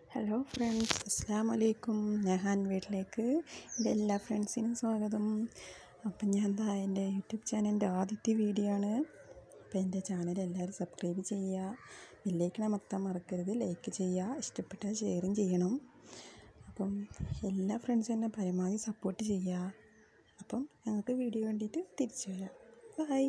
hello friends അസ്സാം വലൈക്കും നെഹാൻ വീട്ടിലേക്ക് എൻ്റെ എല്ലാ ഫ്രണ്ട്സിനും സ്വാഗതം അപ്പം ഞാൻ എന്താ എൻ്റെ യൂട്യൂബ് ചാനലിൻ്റെ ആദ്യത്തെ വീഡിയോ ആണ് അപ്പോൾ എൻ്റെ ചാനൽ എല്ലാവരും സബ്സ്ക്രൈബ് ചെയ്യുക ബെല്ലൈക്കൺ അമർത്താൻ മറക്കരുത് ലൈക്ക് ചെയ്യുക ഇഷ്ടപ്പെട്ടാൽ ഷെയറും ചെയ്യണം അപ്പം എല്ലാ ഫ്രണ്ട്സും എന്നെ പരമാവധി സപ്പോർട്ട് ചെയ്യുക അപ്പം ഞങ്ങൾക്ക് വീഡിയോ വേണ്ടിയിട്ട് തിരിച്ചു വരാം ബൈ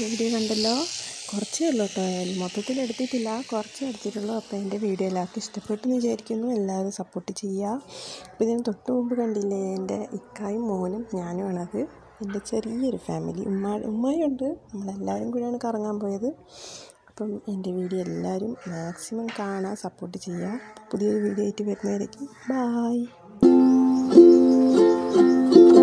വീഡിയോ കണ്ടല്ലോ കുറച്ചേ ഉള്ളൂ കേട്ടോ മൊത്തത്തിൽ എടുത്തിട്ടില്ല കുറച്ചേ എടുത്തിട്ടുള്ളൂ അപ്പോൾ എൻ്റെ വീഡിയോ എല്ലാവർക്കും ഇഷ്ടപ്പെട്ടെന്ന് വിചാരിക്കുന്നു എല്ലാവരും സപ്പോർട്ട് ചെയ്യുക അപ്പോൾ ഇതിന് തൊട്ട് മുമ്പ് കണ്ടില്ലേ എൻ്റെ ഇക്കായും മോനും ഞാനുമാണത് എൻ്റെ ചെറിയൊരു ഫാമിലി ഉമ്മ ഉമ്മയുണ്ട് നമ്മളെല്ലാവരും കൂടെയാണ് കറങ്ങാൻ പോയത് അപ്പം എൻ്റെ വീഡിയോ എല്ലാവരും മാക്സിമം കാണാൻ സപ്പോർട്ട് ചെയ്യുക പുതിയൊരു വീഡിയോ ആയിട്ട് വരുന്നതായിരിക്കും ബായ്